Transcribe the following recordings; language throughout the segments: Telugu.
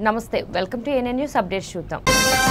నమస్తే welcome to ANN news update చూద్దాం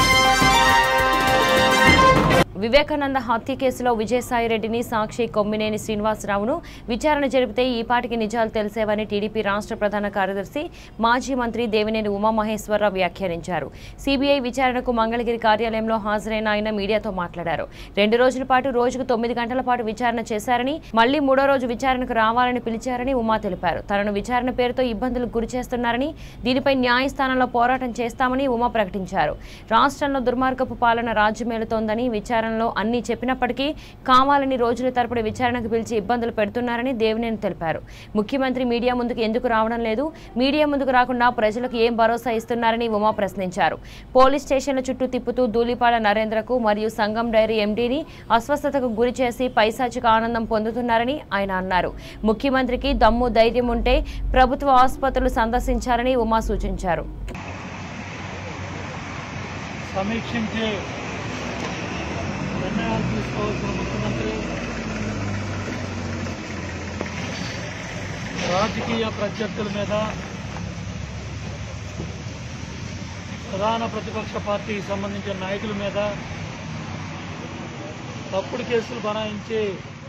వివేకానంద హత్య కేసులో విజయసాయి రెడ్డిని సాక్షి కొమ్మినేని శ్రీనివాసరావును విచారణ జరిపితే ఈ పాటికి నిజాలు తెలిసేవని టీడీపీ రాష్ట్ర ప్రధాన కార్యదర్శి మాజీ మంత్రి దేవినేని ఉమామహేశ్వరరావు వ్యాఖ్యానించారు సిబిఐ విచారణకు మంగళగిరి కార్యాలయంలో హాజరైన ఆయన మీడియాతో మాట్లాడారు రెండు రోజుల పాటు రోజుకు తొమ్మిది గంటల పాటు విచారణ చేశారని మళ్లీ మూడో రోజు విచారణకు రావాలని పిలిచారని ఉమా తెలిపారు తనను విచారణ పేరుతో ఇబ్బందులకు గురి చేస్తున్నారని దీనిపై న్యాయస్థానంలో పోరాటం చేస్తామని ఉమా ప్రకటించారు రాష్ట్రంలో దుర్మార్గపు పాలన రాజ్యమేలుతోందని విచారణలో అన్ని చెప్పినప్పటికీ కావాలని రోజుల తరపుడు విచారణకు పిలిచి ఇబ్బందులు పెడుతున్నారని దేవినేని తెలిపారు ముఖ్యమంత్రి మీడియా ముందుకు ఎందుకు రావడం లేదు మీడియా ముందుకు రాకుండా ప్రజలకు ఏం భరోసా ఇస్తున్నారని ఉమా ప్రశ్నించారు పోలీస్ స్టేషన్ల చుట్టూ తిప్పుతూ ధూళిపాల నరేంద్రకు మరియు సంగం డైరీ ఎండీని అస్వస్థతకు గురి చేసి పైశాచిక ఆనందం పొందుతున్నారని ఆయన అన్నారు ముఖ్యమంత్రికి దమ్ము ధైర్యం ఉంటే ప్రభుత్వ ఆసుపత్రులు సందర్శించాలని ఉమా సూచించారు సమీక్షించి నిర్ణయాలు తీసుకోవాల్సిన ముఖ్యమంత్రి రాజకీయ ప్రత్యర్థుల మీద ప్రధాన ప్రతిపక్ష పార్టీకి సంబంధించిన నాయకుల మీద తప్పుడు కేసులు బనాయించి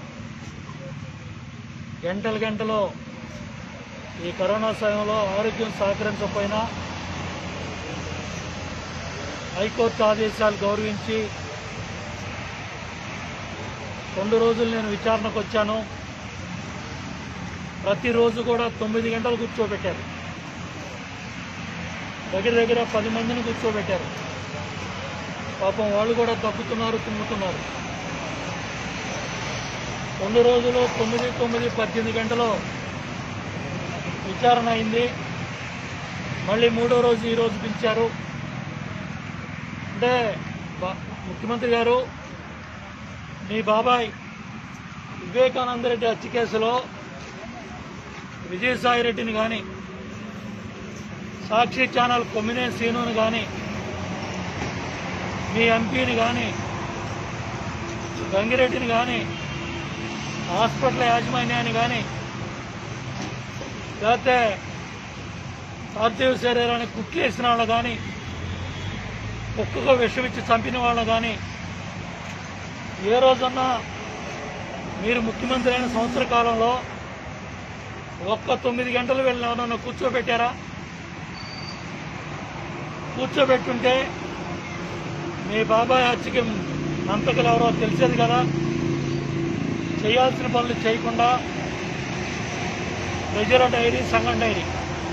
గంటల గంటలో ఈ కరోనా సమయంలో ఆరోగ్యం సహకరించకపోయినా హైకోర్టు ఆదేశాలు గౌరవించి రెండు రోజులు నేను విచారణకు వచ్చాను ప్రతిరోజు కూడా తొమ్మిది గంటలు కూర్చోబెట్టారు దగ్గర దగ్గర పది మందిని కూర్చోబెట్టారు పాపం వాళ్ళు కూడా తగ్గుతున్నారు తుమ్ముతున్నారు రెండు రోజులు తొమ్మిది తొమ్మిది పద్దెనిమిది గంటలు విచారణ అయింది మళ్ళీ మూడో రోజు ఈ రోజు పిలిచారు అంటే బా- ముఖ్యమంత్రి గారు మీ బాబాయ్ వివేకానంద రెడ్డి హత్య కేసులో విజయసాయి రెడ్డిని కానీ సాక్షి ఛానల్ కొమ్మినే సీనుని కానీ మీ ఎంపీని కానీ గంగిరెడ్డిని కానీ హాస్పిటల్ యాజమాన్యాన్ని కానీ లేకపోతే పార్థివ శరీరాన్ని కుక్కేసిన వాళ్ళు కానీ కుక్కకు విషం ఇచ్చి చంపిన వాళ్ళు కానీ ఏ రోజన్నా మీరు ముఖ్యమంత్రి అయిన సంవత్సర కాలంలో ఒక్క తొమ్మిది గంటలు వెళ్ళిన ఎవరన్నా కూర్చోబెట్టారా కూర్చోబెట్టుంటే మీ బాబాయ్ హత్యకి మంతకులు ఎవరో తెలిసేది కదా చేయాల్సిన పనులు చేయకుండా రెజరో డైరీ సంగం డైరీ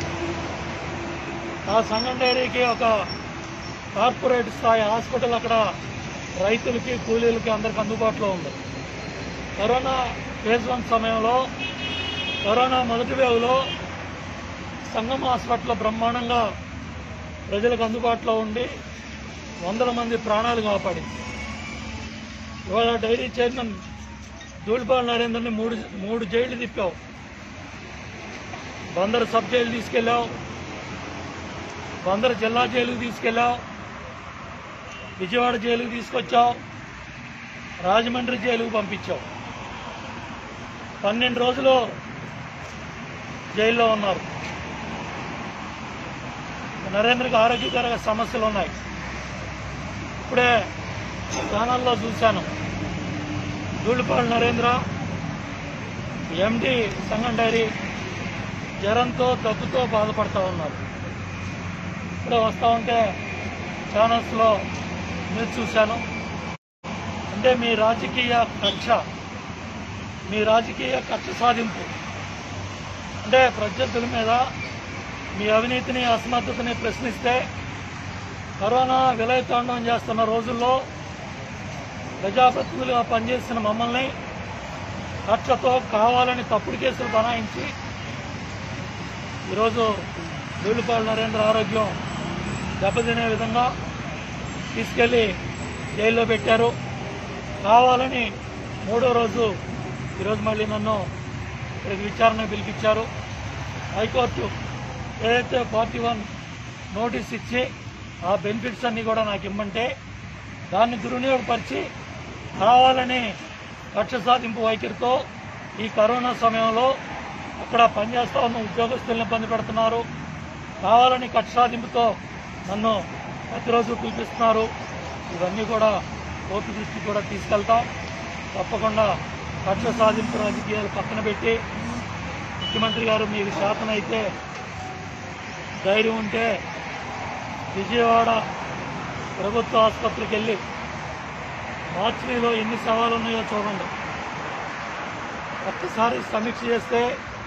ఆ సంగం డైరీకి ఒక కార్పొరేట్ స్థాయి హాస్పిటల్ అక్కడ రైతులకి కూలీలకి అందరికి అందుబాటులో ఉంది కరోనా ఫేజ్ వన్ సమయంలో కరోనా మొదటి వేవ్లో సంగం హాస్పిటల్ బ్రహ్మాండంగా ప్రజలకు అందుబాటులో ఉండి వందల మంది ప్రాణాలు కాపాడింది ఇవాళ డైరీ చైర్మన్ ధూళిపాల నరేందర్ని మూడు మూడు జైళ్లు తిప్పావు బందరు సబ్ జైలు తీసుకెళ్ళావు బందరు జిల్లా జైలుకి తీసుకెళ్ళావు విజయవాడ జైలుకి తీసుకొచ్చావు రాజమండ్రి జైలుకు పంపించావు పన్నెండు రోజులు జైల్లో ఉన్నారు నరేంద్రకి ఆరోగ్యకర సమస్యలు ఉన్నాయి ఇప్పుడే ఛానల్లో చూశాను ధూళిపాడు నరేంద్ర ఎండి సంగం డైరీ జ్వరంతో దగ్గుతో బాధపడతా ఉన్నారు ఇప్పుడే వస్తూ ఉంటే ఛానల్స్లో న్యూస్ చూశాను అంటే మీ రాజకీయ కక్ష మీ రాజకీయ కక్ష సాధింపు అంటే ప్రత్యర్థుల మీద మీ అవినీతిని అసమర్థతని ప్రశ్నిస్తే కరోనా విలయతాండం చేస్తున్న రోజుల్లో ప్రజాప్రతినిధులుగా పనిచేసిన మమ్మల్ని కక్షతో కావాలని తప్పుడు కేసులు బనాయించి ఈరోజు ధూళిపాడు నరేంద్ర ఆరోగ్యం దెబ్బతినే విధంగా తీసుకెళ్లి జైల్లో పెట్టారు కావాలని మూడో రోజు ఈరోజు మళ్ళీ నన్ను ఇక్కడికి విచారణ పిలిపించారు హైకోర్టు ఏదైతే ఫార్టీ వన్ నోటీస్ ఇచ్చి ఆ బెనిఫిట్స్ అన్నీ కూడా నాకు ఇమ్మంటే దాన్ని దుర్వినియోగపరిచి కావాలని కక్ష సాధింపు వైఖరితో ఈ కరోనా సమయంలో అక్కడ పనిచేస్తా ఉన్న ఉద్యోగస్తులను ఇబ్బంది పెడుతున్నారు కావాలని కక్ష సాధింపుతో నన్ను ప్రతిరోజు పిలిపిస్తున్నారు ఇవన్నీ కూడా కోర్టు దృష్టి కూడా తీసుకెళ్తాం తప్పకుండా కక్ష సాధింపు రాజకీయాలు పక్కన పెట్టి ముఖ్యమంత్రి గారు మీకు శాతనైతే ధైర్యం ఉంటే విజయవాడ ప్రభుత్వ ఆసుపత్రికి వెళ్ళి మార్చిలో ఎన్ని సవాలు ఉన్నాయో చూడండి ఒక్కసారి సమీక్ష చేస్తే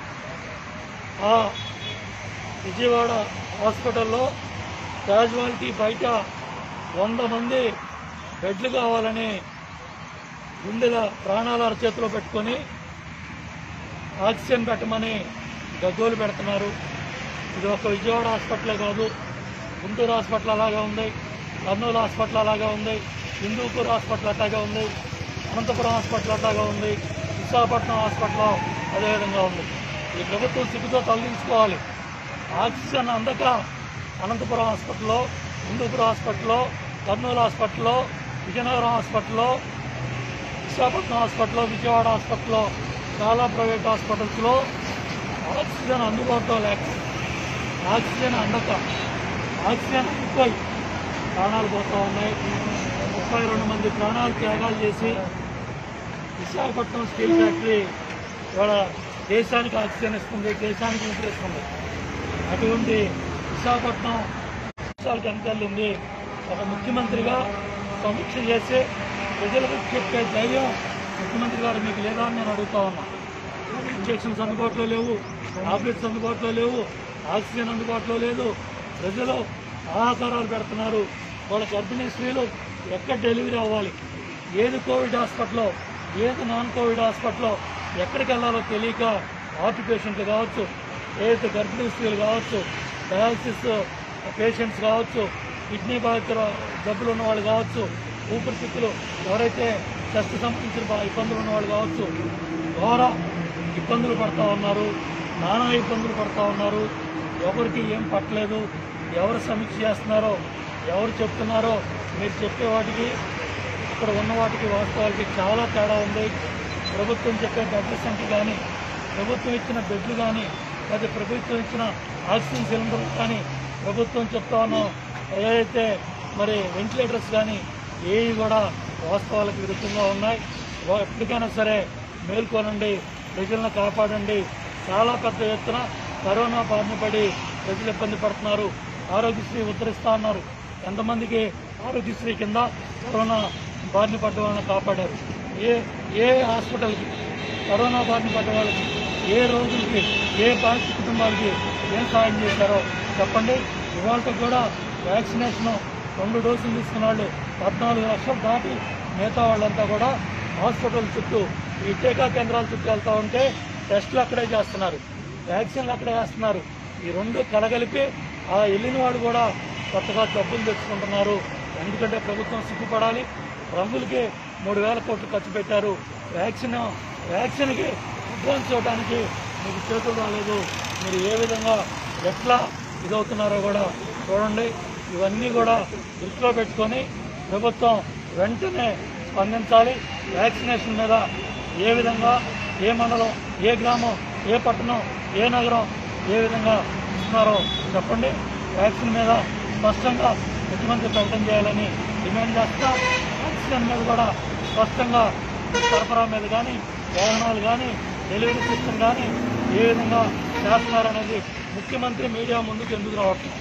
ఆ విజయవాడ హాస్పిటల్లో క్యాజువాలిటీ బయట వంద మంది బెడ్లు కావాలని గుండెల ప్రాణాల చేతిలో పెట్టుకొని ఆక్సిజన్ పెట్టమని గగ్గోలు పెడుతున్నారు ఇది ఒక విజయవాడ హాస్పిటలే కాదు గుంటూరు హాస్పిటల్ అలాగే ఉంది కర్నూలు హాస్పిటల్ అలాగే ఉంది హిందూపూర్ హాస్పిటల్ అట్లాగే ఉంది అనంతపురం హాస్పిటల్ అట్లాగే ఉంది విశాఖపట్నం హాస్పిటల్ అదేవిధంగా ఉంది ఈ ప్రభుత్వం సిగ్గుతో తొలగించుకోవాలి ఆక్సిజన్ అందక అనంతపురం హాస్పిటల్లో హిందూపూర్ హాస్పిటల్లో కర్నూలు హాస్పిటల్లో విజయనగరం హాస్పిటల్లో విశాఖపట్నం హాస్పిటల్లో విజయవాడ హాస్పిటల్లో చాలా ప్రైవేట్ హాస్పిటల్స్లో ఆక్సిజన్ అందుబాటులో లేక ఆక్సిజన్ అందక ఆక్సిజన్ ఎక్కువై ప్రాణాలు పోతూ ఉన్నాయి ముప్పై రెండు మంది ప్రాణాలు త్యాగాలు చేసి విశాఖపట్నం స్టీల్ ఫ్యాక్టరీ ఇవాళ దేశానికి ఆక్సిజన్ ఇస్తుంది దేశానికి ఊపిరిస్తుంది అటువంటి విశాఖపట్నం దేశాలకు వెనకాలండి ఒక ముఖ్యమంత్రిగా సమీక్ష చేసి ప్రజలకు చెప్పే ధైర్యం ముఖ్యమంత్రి గారు మీకు లేదా అని నేను అడుగుతా ఉన్నా ఇంజక్షన్స్ అందుబాటులో లేవు టాబ్లెట్స్ అందుబాటులో లేవు ఆక్సిజన్ అందుబాటులో లేదు ప్రజలు ఆహాకారాలు పెడుతున్నారు వాళ్ళ గర్భిణీ స్త్రీలు ఎక్కడ డెలివరీ అవ్వాలి ఏది కోవిడ్ హాస్పిటల్లో ఏది నాన్ కోవిడ్ హాస్పిటల్లో ఎక్కడికి వెళ్ళాలో తెలియక హార్ట్ పేషెంట్లు కావచ్చు ఏదైతే గర్భిణీ స్త్రీలు కావచ్చు డయాలసిస్ పేషెంట్స్ కావచ్చు కిడ్నీ బాధితుల జబ్బులు ఉన్న వాళ్ళు కావచ్చు ఊపిరితిత్తులు ఎవరైతే చెస్ట్ సంబంధించిన బా- ఇబ్బందులు ఉన్న వాళ్ళు కావచ్చు ద్వారా ఇబ్బందులు పడతా ఉన్నారు నానా ఇబ్బందులు పడతా ఉన్నారు ఎవరికి ఏం పట్టలేదు ఎవరు సమీక్ష చేస్తున్నారో ఎవరు చెప్తున్నారో మీరు చెప్పే వాటికి ఇక్కడ ఉన్న వాటికి వాస్తవాలకి చాలా తేడా ఉంది ప్రభుత్వం చెప్పే బెడ్ల సంఖ్య కానీ ప్రభుత్వం ఇచ్చిన బెడ్లు కానీ లేదా ప్రభుత్వం ఇచ్చిన ఆక్సిజన్ సిలిండర్లు కానీ ప్రభుత్వం చెప్తా ఉన్న ఏదైతే మరి వెంటిలేటర్స్ కానీ ఏవి కూడా వాస్తవాలకు విరుద్ధంగా ఉన్నాయి వా- ఎప్పటికైనా సరే మేల్కొనండి ప్రజలను కాపాడండి చాలా పెద్ద ఎత్తున కరోనా బారిన పడి ప్రజలు ఇబ్బంది పడుతున్నారు ఆరోగ్యశ్రీ ఉద్ధరిస్తా ఉన్నారు ఎంతమందికి ఆరోగ్యశ్రీ కింద కరోనా బారిన పడ్డ వాళ్ళని కాపాడారు ఏ ఏ హాస్పిటల్కి కరోనా బారిన పడ్డ వాళ్ళకి ఏ రోజులకి ఏ బాధిత కుటుంబాలకి ఏం సాయం చేశారో చెప్పండి ఇవాళ కూడా వ్యాక్సినేషన్ రెండు డోసులు తీసుకున్న వాళ్ళు పద్నాలుగు లక్షలు దాటి మిగతా వాళ్ళంతా కూడా హాస్పిటల్ చుట్టూ ఈ టీకా కేంద్రాల చుట్టూ వెళ్తా ఉంటే టెస్టులు అక్కడే చేస్తున్నారు వ్యాక్సిన్లు అక్కడే వేస్తున్నారు ఈ రెండు కలగలిపి ఆ వెళ్ళిన వాళ్ళు కూడా కొత్తగా జబ్బులు తెచ్చుకుంటున్నారు ఎందుకంటే ప్రభుత్వం సిగ్గుపడాలి రంగులకి మూడు వేల కోట్లు ఖర్చు పెట్టారు వ్యాక్సిన్ వ్యాక్సిన్కి అడ్వాన్స్ ఇవ్వడానికి మీకు చేతులు రాలేదు మీరు ఏ విధంగా ఎట్లా ఇదవుతున్నారో కూడా చూడండి ఇవన్నీ కూడా దృష్టిలో పెట్టుకొని ప్రభుత్వం వెంటనే స్పందించాలి వ్యాక్సినేషన్ మీద ఏ విధంగా ఏ మండలం ఏ గ్రామం ఏ పట్టణం ఏ నగరం ఏ విధంగా ఇస్తున్నారో చెప్పండి వ్యాక్సిన్ మీద స్పష్టంగా ముఖ్యమంత్రి ప్రకటన చేయాలని డిమాండ్ చేస్తా ఆక్సిజన్ మీద కూడా స్పష్టంగా సరఫరా మీద కానీ వాహనాలు కానీ డెలివరీ సిస్టమ్ కానీ ఏ విధంగా చేస్తున్నారనేది ముఖ్యమంత్రి మీడియా ముందుకు ఎందుకు రావట్లేదు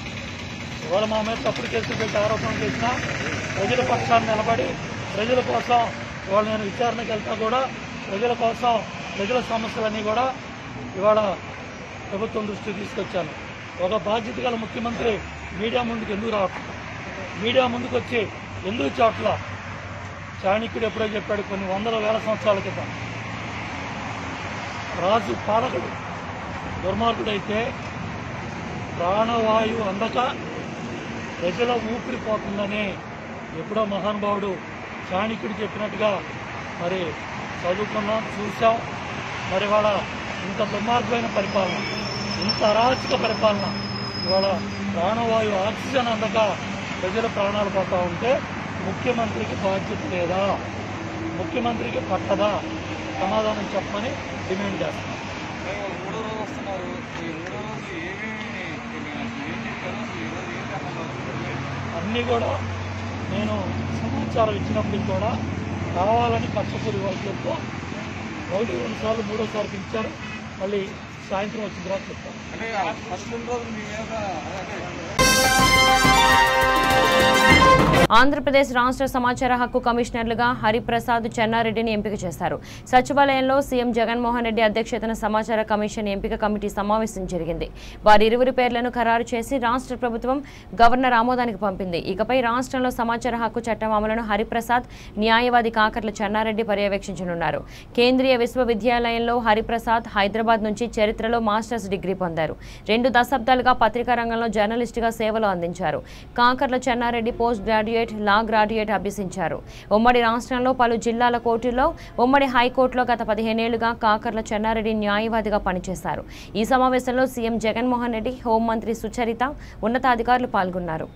ఇవాళ మా మీద తప్పుడు కేసులు పెట్టి ఆరోపణలు చేసినా ప్రజల పక్షాన్ని నిలబడి ప్రజల కోసం ఇవాళ నేను విచారణకి వెళ్తా కూడా ప్రజల కోసం ప్రజల సమస్యలన్నీ కూడా ఇవాళ ప్రభుత్వం దృష్టికి తీసుకొచ్చాను ఒక బాధ్యత గల ముఖ్యమంత్రి మీడియా ముందుకు ఎందుకు రావట్లేదు మీడియా ముందుకు వచ్చి ఎందుకు చోట్ల చాణక్యుడు ఎప్పుడో చెప్పాడు కొన్ని వందల వేల సంవత్సరాల క్రితం రాజు పాలకుడు దుర్మార్గుడైతే ప్రాణవాయువు అందక ప్రజల ఊపిరి పోతుందని ఎప్పుడో మహానుభావుడు చాణక్యుడు చెప్పినట్టుగా మరి చదువుకున్నాం చూసాం మరి వాళ్ళ ఇంత దుర్మార్గమైన పరిపాలన ఇంత అరాచక పరిపాలన ఇవాళ ప్రాణవాయువు ఆక్సిజన్ అందక ప్రజల ప్రాణాలు పోతా ఉంటే ముఖ్యమంత్రికి బాధ్యత లేదా ముఖ్యమంత్రికి పట్టదా సమాధానం చెప్పమని డిమాండ్ చేస్తాం మూడో రోజు వస్తున్నారు ఈ మూడో రోజు ఏమేమి అన్నీ కూడా నేను సమాచారం ఇచ్చినప్పటికి కూడా కావాలని కష్టపడి వాళ్ళు చెప్తూ ఒకటి రెండు సార్లు మూడోసారి పిలిచారు మళ్ళీ సాయంత్రం వచ్చిన తర్వాత చెప్తాను అంటే ఫస్ట్ రెండు రోజులు మీ మీద అలాగే ఆంధ్రప్రదేశ్ రాష్ట్ర సమాచార హక్కు కమిషనర్లుగా హరిప్రసాద్ చెన్నారెడ్డిని ఎంపిక చేశారు సచివాలయంలో సీఎం జగన్మోహన్ రెడ్డి అధ్యక్షతన సమాచార కమిషన్ ఎంపిక కమిటీ సమావేశం జరిగింది వారి ఇరువురి పేర్లను ఖరారు చేసి రాష్ట్ర ప్రభుత్వం గవర్నర్ ఆమోదానికి పంపింది ఇకపై రాష్ట్రంలో సమాచార హక్కు చట్టం అమలును హరిప్రసాద్ న్యాయవాది కాకర్ల చెన్నారెడ్డి పర్యవేక్షించనున్నారు కేంద్రీయ విశ్వవిద్యాలయంలో హరిప్రసాద్ హైదరాబాద్ నుంచి చరిత్రలో మాస్టర్స్ డిగ్రీ పొందారు రెండు దశాబ్దాలుగా పత్రికా రంగంలో జర్నలిస్టుగా సేవలు అందించారు Kakarla Chennareddy post graduate law graduate అభ్యసించారు ఉమ్మడి రాష్ట్రంలో పలు జిల్లాల కోర్టుల్లో ఉమ్మడి హైకోర్టులో గత పదిహేనేళ్లుగా కాకర్ల చెన్నారెడ్డి న్యాయవాదిగా పనిచేశారు ఈ సమావేశంలో సీఎం జగన్మోహన్ రెడ్డి హోంమంత్రి సుచరిత ఉన్నతాధికారులు పాల్గొన్నారు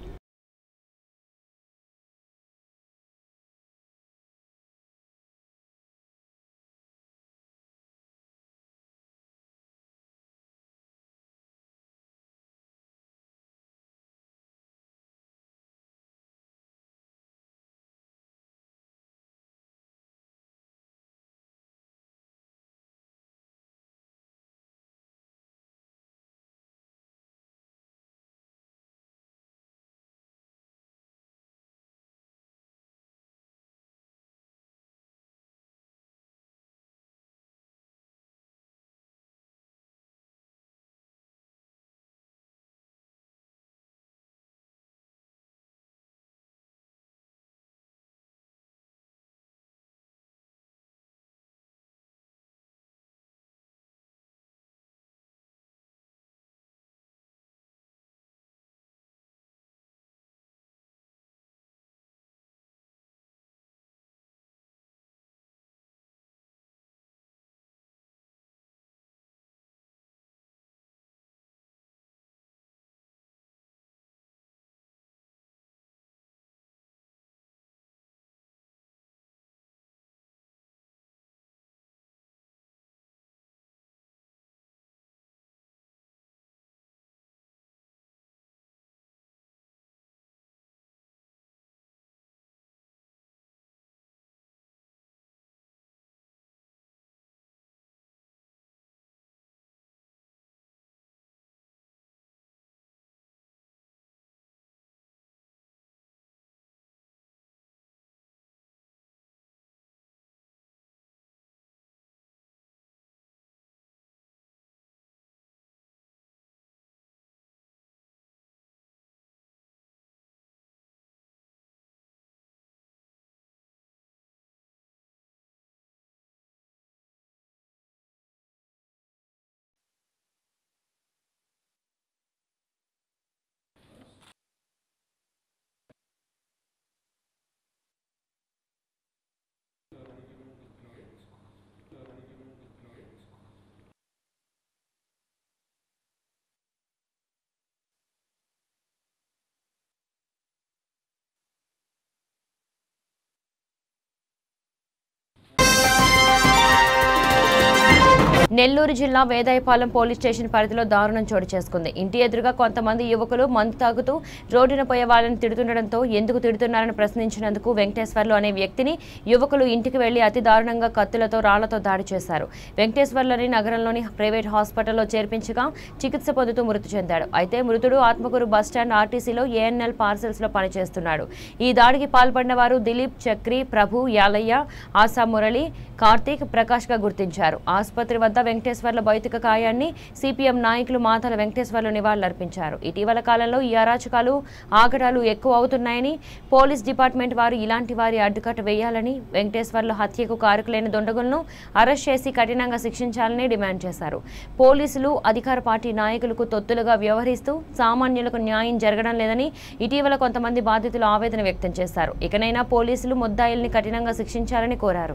నెల్లూరు జిల్లా వేదాయపాలెం పోలీస్ స్టేషన్ పరిధిలో దారుణం చోటు చేసుకుంది ఇంటి ఎదురుగా కొంతమంది యువకులు మందు తాగుతూ రోడ్డున పోయే వాళ్ళని తిడుతుండటంతో ఎందుకు తిడుతున్నారని ప్రశ్నించినందుకు వెంకటేశ్వర్లు అనే వ్యక్తిని యువకులు ఇంటికి వెళ్లి అతి దారుణంగా కత్తులతో రాళ్లతో దాడి చేశారు వెంకటేశ్వర్లని నగరంలోని ప్రైవేట్ హాస్పిటల్లో చేర్పించగా చికిత్స పొందుతూ మృతి చెందాడు అయితే మృతుడు ఆత్మకూరు బస్టాండ్ ఆర్టీసీలో ఏఎన్ఎల్ పార్సెల్స్ లో పనిచేస్తున్నాడు ఈ దాడికి పాల్పడిన వారు దిలీప్ చక్రి ప్రభు యాలయ్య ఆశా మురళి కార్తీక్ ప్రకాష్ గా గుర్తించారు ఆసుపత్రి వద్ద వెంకటేశ్వర్ల భౌతిక కాయాన్ని సిపిఎం నాయకులు మాతల వెంకటేశ్వర్లు నివాళులర్పించారు ఇటీవల కాలంలో ఈ అరాచకాలు ఆగడాలు ఎక్కువ అవుతున్నాయని పోలీస్ డిపార్ట్మెంట్ వారు ఇలాంటి వారి అడ్డుకట్ట వేయాలని వెంకటేశ్వర్ల హత్యకు కారకులైన దొండగులను అరెస్ట్ చేసి కఠినంగా శిక్షించాలని డిమాండ్ చేశారు పోలీసులు అధికార పార్టీ నాయకులకు తొత్తులుగా వ్యవహరిస్తూ సామాన్యులకు న్యాయం జరగడం లేదని ఇటీవల కొంతమంది బాధితులు ఆవేదన వ్యక్తం చేశారు ఇకనైనా పోలీసులు ముద్దాయిల్ని కఠినంగా శిక్షించాలని కోరారు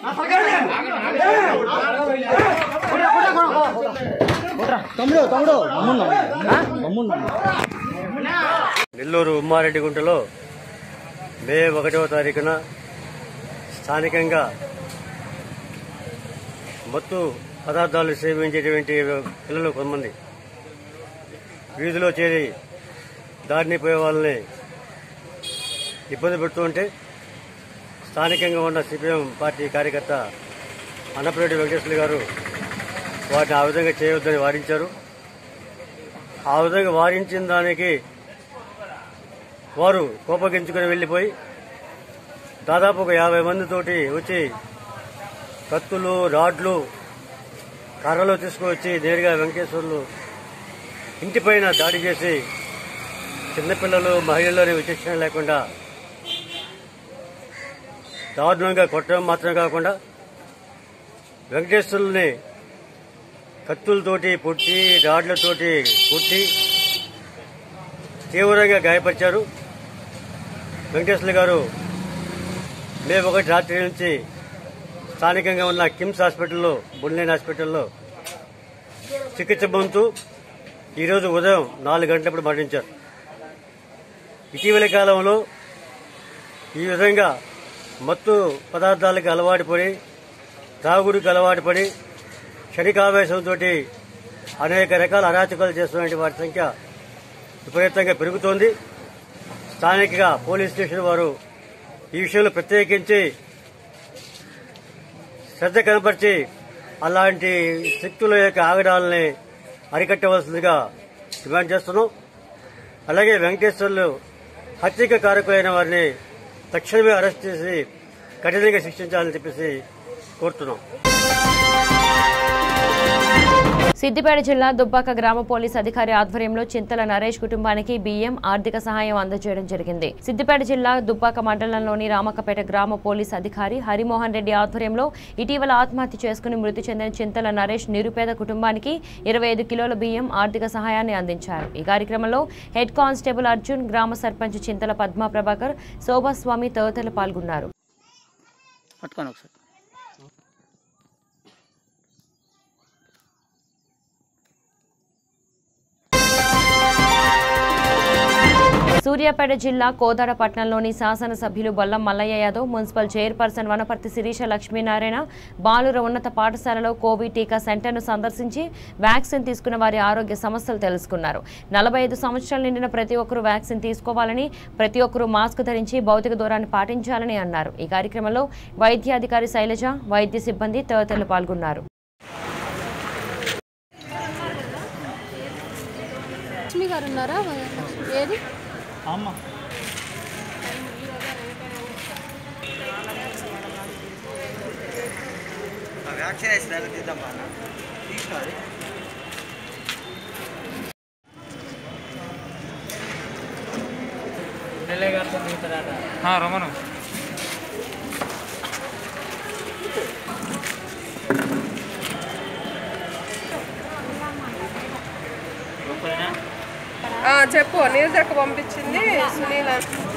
నెల్లూరు ఉమ్మారెడ్డిగుంటలో మే ఒకటవ తారీఖున స్థానికంగా మత్తు పదార్థాలు సేవించేటువంటి పిల్లలు కొంతమంది వీధిలో చేరి దారిని పోయే వాళ్ళని ఇబ్బంది పెడుతూ ఉంటే స్థానికంగా ఉన్న సిపిఎం పార్టీ కార్యకర్త అన్నపరెడ్డి వెంకటేశ్వర గారు వాటిని ఆ విధంగా చేయవద్దని వారించారు ఆ విధంగా వారించిన దానికి వారు కోపగించుకుని వెళ్లిపోయి దాదాపు ఒక యాభై మందితోటి వచ్చి కత్తులు రాడ్లు కర్రలు తీసుకువచ్చి నేరుగా వెంకటేశ్వర్లు ఇంటిపైన దాడి చేసి చిన్నపిల్లలు మహిళలు విచక్షణ లేకుండా దారుణంగా కొట్టడం మాత్రం కాకుండా వెంకటేశ్వరుల్ని కత్తులతోటి పొట్టి రాడ్లతోటి కొట్టి తీవ్రంగా గాయపరిచారు వెంకటేశ్వర గారు మే ఒకటి రాత్రి నుంచి స్థానికంగా ఉన్న కిమ్స్ హాస్పిటల్లో బుల్లేన్ హాస్పిటల్లో చికిత్స పొందుతూ ఈరోజు ఉదయం నాలుగు గంటలప్పుడు మరణించారు ఇటీవలి కాలంలో ఈ విధంగా మత్తు పదార్థాలకు అలవాటు పడి తాగుడికి అలవాటు పడి క్షణికావేశంతో అనేక రకాల అరాచకాలు చేస్తున్న వారి సంఖ్య విపరీతంగా పెరుగుతోంది స్థానికంగా పోలీస్ స్టేషన్ వారు ఈ విషయంలో ప్రత్యేకించి శ్రద్ధ కనపరిచి అలాంటి శక్తుల యొక్క ఆగడాలని అరికట్టవలసిందిగా డిమాండ్ చేస్తున్నాం అలాగే వెంకటేశ్వర్లు హత్యక కారకులైన వారిని తక్షణమే అరెస్ట్ చేసి కఠినంగా శిక్షించాలని చెప్పేసి కోరుతున్నాం సిద్దిపేట జిల్లా దుబ్బాక గ్రామ పోలీస్ అధికారి ఆధ్వర్యంలో చింతల నరేష్ కుటుంబానికి బియ్యం ఆర్థిక సహాయం అందజేయడం జరిగింది సిద్దిపేట జిల్లా దుబ్బాక మండలంలోని రామక్కపేట గ్రామ పోలీస్ అధికారి హరిమోహన్ రెడ్డి ఆధ్వర్యంలో ఇటీవల ఆత్మహత్య చేసుకుని మృతి చెందిన చింతల నరేష్ నిరుపేద కుటుంబానికి ఇరవై ఐదు కిలోల బియ్యం ఆర్థిక సహాయాన్ని అందించారు ఈ కార్యక్రమంలో హెడ్ కానిస్టేబుల్ అర్జున్ గ్రామ సర్పంచ్ చింతల పద్మా ప్రభాకర్ శోభాస్వామి తదితరులు పాల్గొన్నారు పట్టుకోండి ఒకసారి సూర్యాపేట జిల్లా కోదాడ పట్టణంలోని శాసనసభ్యులు బొల్లం మల్లయ్య యాదవ్ మున్సిపల్ చైర్పర్సన్ వనపర్తి శిరీష లక్ష్మీనారాయణ బాలుర ఉన్నత పాఠశాలలో కోవిడ్ టీకా సెంటర్ను సందర్శించి వ్యాక్సిన్ తీసుకున్న వారి ఆరోగ్య సమస్యలు తెలుసుకున్నారు నలభై ఐదు సంవత్సరాలు నిండిన ప్రతి ఒక్కరూ వ్యాక్సిన్ తీసుకోవాలని ప్రతి ఒక్కరూ మాస్క్ ధరించి భౌతిక దూరాన్ని పాటించాలని అన్నారు ఈ కార్యక్రమంలో వైద్యాధికారి శైలజ వైద్య సిబ్బంది తదితరులు పాల్గొన్నారు లక్ష్మి గారు ఉన్నారా ఏది వ్యాక్సినేషన్ తీద్దామా తీసుకోవాలి రమణ చెప్పు నీరజక్క పంపించింది సునీల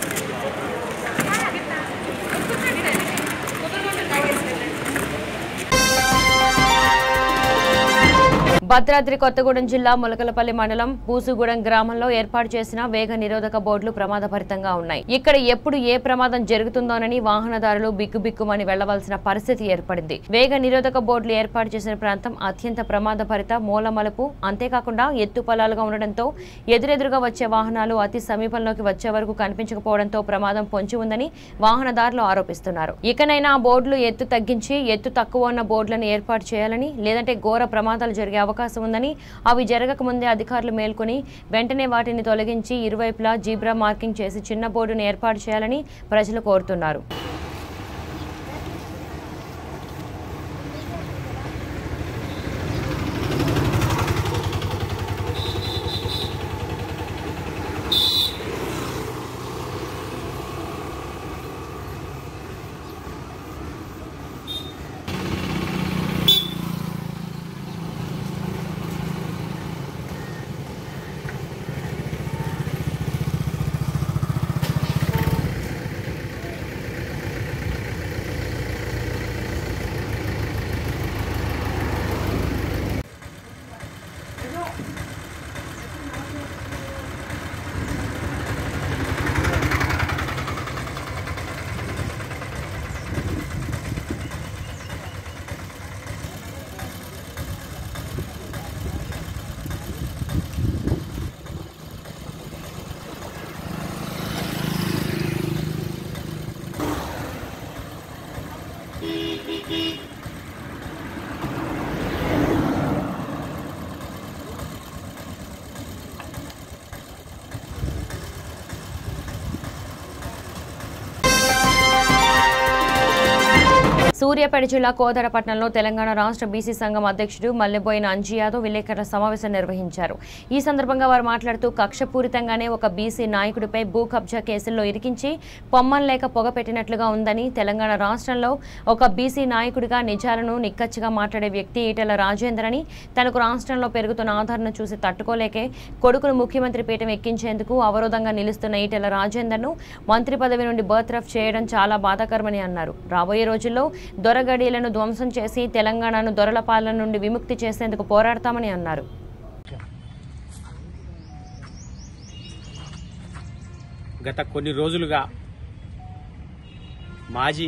భద్రాద్రి కొత్తగూడెం జిల్లా ములకలపల్లి మండలం పూసుగూడెం గ్రామంలో ఏర్పాటు చేసిన వేగ నిరోధక బోర్డులు ప్రమాదభరితంగా ఉన్నాయి ఇక్కడ ఎప్పుడు ఏ ప్రమాదం జరుగుతుందోనని వాహనదారులు బిక్కుబిక్కుమని వెళ్లవలసిన పరిస్థితి ఏర్పడింది వేగ నిరోధక బోర్డులు ఏర్పాటు చేసిన ప్రాంతం అత్యంత ప్రమాదభరిత మూలమలుపు అంతేకాకుండా ఎత్తు పొలాలుగా ఉండడంతో ఎదురెదురుగా వచ్చే వాహనాలు అతి సమీపంలోకి వచ్చే వరకు కనిపించకపోవడంతో ప్రమాదం పొంచి ఉందని వాహనదారులు ఆరోపిస్తున్నారు ఇకనైనా ఆ బోర్డులు ఎత్తు తగ్గించి ఎత్తు తక్కువ ఉన్న బోర్డులను ఏర్పాటు చేయాలని లేదంటే ఘోర ప్రమాదాలు జరిగే అవకాశం ఉందని అవి జరగక ముందే అధికారులు మేల్కొని వెంటనే వాటిని తొలగించి ఇరువైపులా జీబ్రా మార్కింగ్ చేసి చిన్న బోర్డును ఏర్పాటు చేయాలని ప్రజలు కోరుతున్నారు సూర్యాపేట జిల్లా కోదరపట్నంలో తెలంగాణ రాష్ట్ర బీసీ సంఘం అధ్యక్షుడు మల్లెబోయిన అంజీ యాదవ్ విలేకరుల సమావేశం నిర్వహించారు ఈ సందర్భంగా వారు మాట్లాడుతూ కక్షపూరితంగానే ఒక బీసీ నాయకుడిపై భూ కబ్జా కేసుల్లో ఇరికించి పొమ్మన్ లేక పొగ పెట్టినట్లుగా ఉందని తెలంగాణ రాష్ట్రంలో ఒక బీసీ నాయకుడిగా నిజాలను నిక్కచ్చిగా మాట్లాడే వ్యక్తి ఈటెల రాజేందర్ అని తనకు రాష్ట్రంలో పెరుగుతున్న ఆదరణ చూసి తట్టుకోలేకే కొడుకును ముఖ్యమంత్రి పీఠం ఎక్కించేందుకు అవరోధంగా నిలుస్తున్న ఈటెల రాజేందర్ను మంత్రి పదవి నుండి బర్త్రఫ్ చేయడం చాలా బాధాకరమని అన్నారు రాబోయే రోజుల్లో దొరగడీలను ధ్వంసం చేసి తెలంగాణను దొరల పాలన నుండి విముక్తి చేసేందుకు పోరాడతామని అన్నారు గత కొన్ని రోజులుగా మాజీ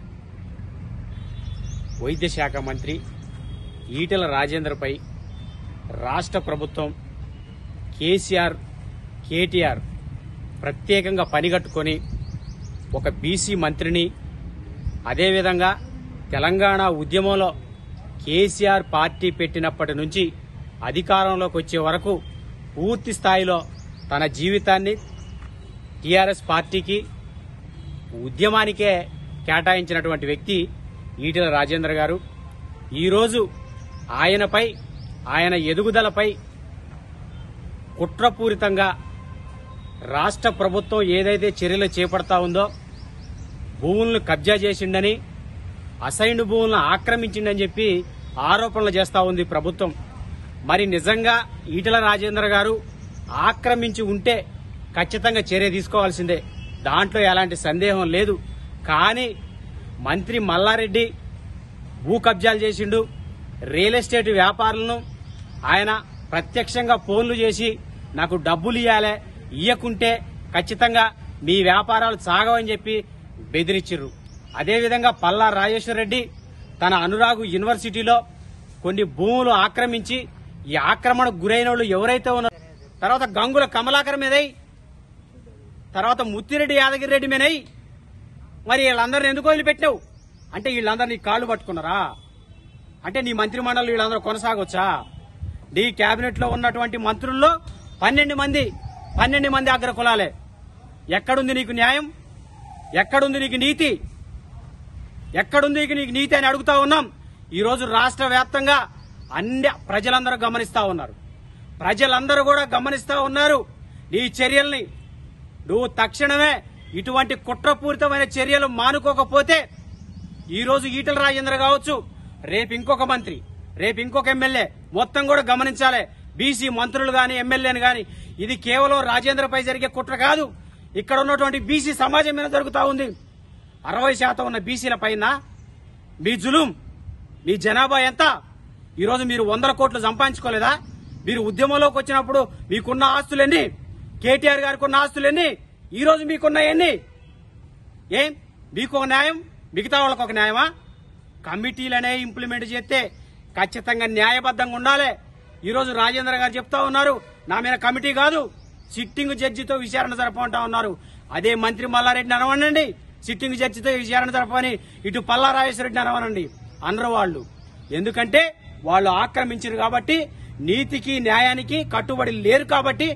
వైద్య శాఖ మంత్రి ఈటెల రాజేందర్పై రాష్ట్ర ప్రభుత్వం కేసీఆర్ కేటీఆర్ ప్రత్యేకంగా పనిగట్టుకొని ఒక బీసీ మంత్రిని అదేవిధంగా తెలంగాణ ఉద్యమంలో కేసీఆర్ పార్టీ పెట్టినప్పటి నుంచి అధికారంలోకి వచ్చే వరకు పూర్తి స్థాయిలో తన జీవితాన్ని టీఆర్ఎస్ పార్టీకి ఉద్యమానికే కేటాయించినటువంటి వ్యక్తి ఈటెల రాజేంద్ర గారు ఈరోజు ఆయనపై ఆయన ఎదుగుదలపై కుట్రపూరితంగా రాష్ట్ర ప్రభుత్వం ఏదైతే చర్యలు చేపడతా ఉందో భూములను కబ్జా చేసిండని అసైన్డ్ భూములను ఆక్రమించిండని చెప్పి ఆరోపణలు చేస్తా ఉంది ప్రభుత్వం మరి నిజంగా ఈటల రాజేంద్ర గారు ఆక్రమించి ఉంటే ఖచ్చితంగా చర్య తీసుకోవాల్సిందే దాంట్లో ఎలాంటి సందేహం లేదు కానీ మంత్రి మల్లారెడ్డి భూ కబ్జాలు చేసిండు రియల్ ఎస్టేట్ వ్యాపారులను ఆయన ప్రత్యక్షంగా ఫోన్లు చేసి నాకు డబ్బులు ఇవ్వాలి ఇయ్యకుంటే ఖచ్చితంగా మీ వ్యాపారాలు సాగవని చెప్పి బెదిరించిర్రు అదేవిధంగా పల్లా రాజేశ్వర రెడ్డి తన అనురాగు యూనివర్సిటీలో కొన్ని భూములు ఆక్రమించి ఈ ఆక్రమణకు గురైన వాళ్ళు ఎవరైతే ఉన్నారో తర్వాత గంగుల కమలాకర్ మీదై తర్వాత ముత్తిరెడ్డి యాదగిరి రెడ్డి మీదై మరి వీళ్ళందరిని ఎందుకు వదిలిపెట్టావు అంటే వీళ్ళందరూ నీ కాళ్ళు పట్టుకున్నారా అంటే నీ మంత్రి మండలి వీళ్ళందరూ కొనసాగొచ్చా నీ కేబినెట్ లో ఉన్నటువంటి మంత్రుల్లో పన్నెండు మంది పన్నెండు మంది అగ్ర కులాలే ఎక్కడుంది నీకు న్యాయం ఎక్కడుంది నీకు నీతి ఎక్కడుంది నీకు నీకు నీతి అని అడుగుతా ఉన్నాం ఈ రోజు రాష్ట్ర వ్యాప్తంగా అన్ని ప్రజలందరూ గమనిస్తా ఉన్నారు ప్రజలందరూ కూడా గమనిస్తా ఉన్నారు నీ చర్యల్ని నువ్వు తక్షణమే ఇటువంటి కుట్రపూరితమైన చర్యలు మానుకోకపోతే ఈ రోజు ఈటల రాజేంద్ర కావచ్చు రేపు ఇంకొక మంత్రి రేపు ఇంకొక ఎమ్మెల్యే మొత్తం కూడా గమనించాలి బీసీ మంత్రులు గాని ఎమ్మెల్యేలు గాని ఇది కేవలం రాజేంద్రపై జరిగే కుట్ర కాదు ఇక్కడ ఉన్నటువంటి బీసీ సమాజం మీద జరుగుతా ఉంది అరవై శాతం ఉన్న బీసీల పైన మీ జులుం మీ జనాభా ఎంత ఈరోజు మీరు వందల కోట్లు సంపాదించుకోలేదా మీరు ఉద్యమంలోకి వచ్చినప్పుడు మీకున్న ఆస్తులెన్ని కేటీఆర్ గారికి ఉన్న ఆస్తులెన్ని ఈ రోజు మీకున్న ఎన్ని ఏం మీకు ఒక న్యాయం మిగతా వాళ్ళకి ఒక న్యాయమా కమిటీలనే ఇంప్లిమెంట్ చేస్తే ఖచ్చితంగా న్యాయబద్ధంగా ఉండాలి ఈ రోజు రాజేంద్ర గారు చెప్తా ఉన్నారు నా మీద కమిటీ కాదు సిట్టింగ్ జడ్జితో విచారణ జరపమంటా ఉన్నారు అదే మంత్రి మల్లారెడ్డిని అనవనండి సిట్టింగ్ జడ్జితో విచారణ జరపని ఇటు పల్లా రాజేశ్వరరెడ్డిని అనవనండి అనరు వాళ్ళు ఎందుకంటే వాళ్ళు ఆక్రమించారు కాబట్టి నీతికి న్యాయానికి కట్టుబడి లేరు కాబట్టి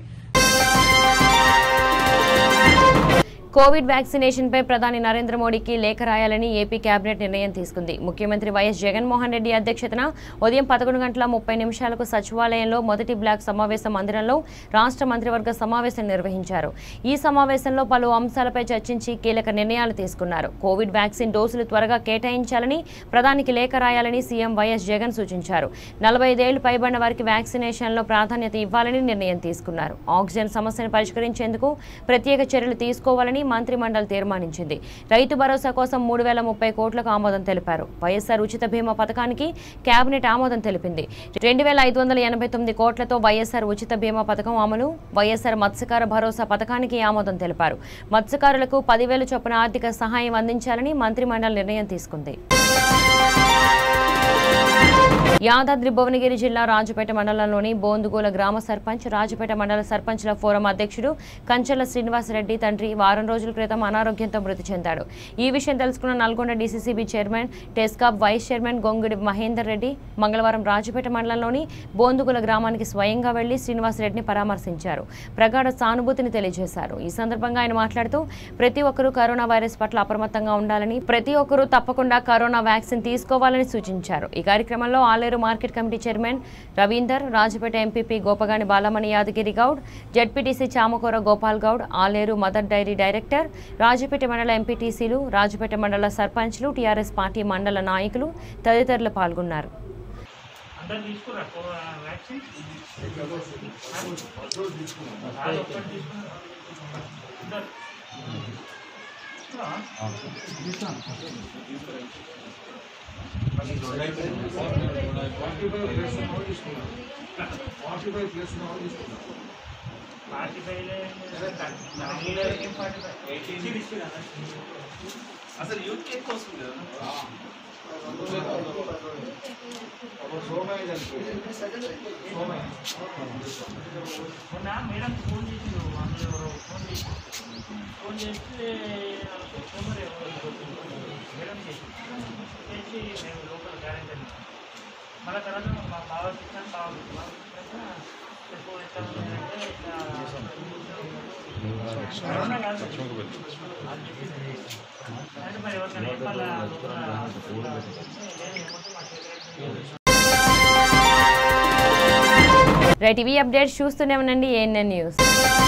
కోవిడ్ వ్యాక్సినేషన్ పై ప్రధాని నరేంద్ర మోడీకి లేఖ రాయాలని ఏపీ కేబినెట్ నిర్ణయం తీసుకుంది ముఖ్యమంత్రి వైఎస్ జగన్మోహన్ రెడ్డి అధ్యక్షతన ఉదయం పదకొండు గంటల ముప్పై నిమిషాలకు సచివాలయంలో మొదటి బ్లాక్ సమావేశ మందిరంలో రాష్ట్ర మంత్రివర్గ సమావేశం నిర్వహించారు ఈ సమావేశంలో పలు అంశాలపై చర్చించి కీలక నిర్ణయాలు తీసుకున్నారు కోవిడ్ వ్యాక్సిన్ డోసులు త్వరగా కేటాయించాలని ప్రధానికి లేఖ రాయాలని సీఎం వైఎస్ జగన్ సూచించారు నలభై ఐదేళ్లు పైబడిన వారికి వ్యాక్సినేషన్లో ప్రాధాన్యత ఇవ్వాలని నిర్ణయం తీసుకున్నారు ఆక్సిజన్ సమస్యను పరిష్కరించేందుకు ప్రత్యేక చర్యలు తీసుకోవాలని మంత్రి మండలి తీర్మానించింది రైతు భరోసా కోసం మూడు వేల ముప్పై కోట్లకు ఆమోదం తెలిపారు వైఎస్ఆర్ ఉచిత బీమా పథకానికి కేబినెట్ ఆమోదం తెలిపింది రెండు వేల ఐదు వందల ఎనభై తొమ్మిది కోట్లతో వైఎస్ఆర్ ఉచిత బీమా పథకం అమలు వైఎస్ఆర్ మత్స్యకార భరోసా పథకానికి ఆమోదం తెలిపారు మత్స్యకారులకు పదివేలు చొప్పున ఆర్థిక సహాయం అందించాలని మంత్రి మండలి నిర్ణయం తీసుకుంది యాదాద్రి భువనగిరి జిల్లా రాజపేట మండలంలోని బోందుగోల గ్రామ సర్పంచ్ రాజపేట మండల సర్పంచ్ల ఫోరం అధ్యక్షుడు కంచెల శ్రీనివాసరెడ్డి తండ్రి వారం రోజుల క్రితం అనారోగ్యంతో మృతి చెందాడు ఈ విషయం తెలుసుకున్న Nalgonda DCCB chairman TESCAB vice chairman Gongidi Mahender Reddy మంగళవారం రాజపేట మండలంలోని బోందుగుల గ్రామానికి స్వయంగా వెళ్లి శ్రీనివాసరెడ్డిని పరామర్శించారు ప్రగాఢ సానుభూతిని తెలియజేశారు ఈ సందర్భంగా ఆయన మాట్లాడుతూ ప్రతి ఒక్కరూ కరోనా వైరస్ పట్ల అప్రమత్తంగా ఉండాలని ప్రతి ఒక్కరూ తప్పకుండా కరోనా వ్యాక్సిన్ తీసుకోవాలని సూచించారు ఈ కార్యక్రమంలో Aler market committee chairman Ravinder Rajapet MPP Gopagani Balamani Yadagiri Goud ZPTC Chamakura Gopal Goud Aler mother dairy director Rajapet మండల ఎంపీటీసీలు రాజపేట మండల సర్పంచ్లు టీఆర్ఎస్ పార్టీ మండల నాయకులు తదితరులు పాల్గొన్నారు అసలు యూత్ కి ఎక్కువ వస్తుంది కదా మొన్న మేడం ఫోన్ చేసిండు అందులో ఎవరో ఫోన్ చేసి ఫోన్ చేస్తే సోమవారం ఎవరో మేడం చేసి చేసి మేము లోకల్ గ్యారెంటీ మళ్ళీ తర్వాత మా బావ ఇచ్చాను బావ బావ ఇచ్చాక చెప్పు ఎట్లా ఉందంటే ఇట్లా కరోనా కాదు. అది చెప్పింది. అంటే మరి ఎవరికైనా చెప్పాలా లోపల నేను ఏమంటే మా చేతిలో రైట్ ఇవి అప్డేట్స్ చూస్తూనే ఉండండి ఏఎన్ఎన్ న్యూస్